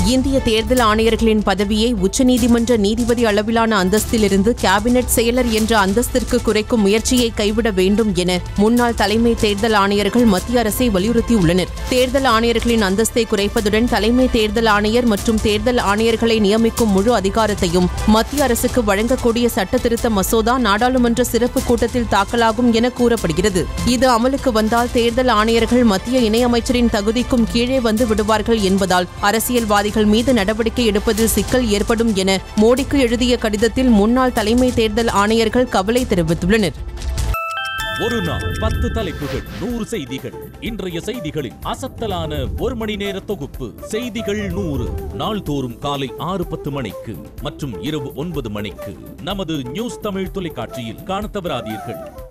இந்திய தேர்தல் ஆணையர்களின் பதவியை உச்சநீதிமன்ற நீதிபதி அளவிலான அந்தஸ்திலிருந்து கேபினெட் செயலர் என்ற அந்தஸ்திற்கு குறைக்கும் முயற்சியை கைவிட வேண்டும் என முன்னாள் தலைமை தேர்தல் ஆணையர்கள் மத்திய அரசை வலியுறுத்தியுள்ளனர் தேர்தல் ஆணையர்களின் அந்தஸ்தை குறைப்பதுடன் தலைமை தேர்தல் ஆணையர் மற்றும் தேர்தல் ஆணையர்களை நியமிக்கும் முழு அதிகாரத்தையும் மத்திய அரசுக்கு வழங்கக்கூடிய சட்ட திருத்த மசோதா நாடாளுமன்ற சிறப்பு கூட்டத்தில் தாக்கலாகும் என கூறப்படுகிறது இது அமலுக்கு வந்தால் தேர்தல் ஆணையர்கள் மத்திய இணையமைச்சரின் தகுதிக்கும் கீழே வந்து விடுவார்கள் என்பதால் அரசியல்வாதிகள் மீது நடவடிக்கை எடுப்பதில் சிக்கல் ஏற்படும் என மோடிக்கு எழுதிய கடிதத்தில் முன்னாள் தலைமை தேர்தல் ஆணையர்கள் கவலை தெரிவித்துள்ளனர் ஒரு நாள் பத்து தலைப்புகள் நூறு செய்திகள் இன்றைய செய்திகளின் அசத்தலான ஒரு மணி நேர தொகுப்பு செய்திகள் நூறு நாள்தோறும் காலை ஆறு பத்து மணிக்கு மற்றும் இரவு ஒன்பது மணிக்கு நமது நியூஸ் தமிழ் தொலைக்காட்சியில் காணத் தவறாதீர்கள்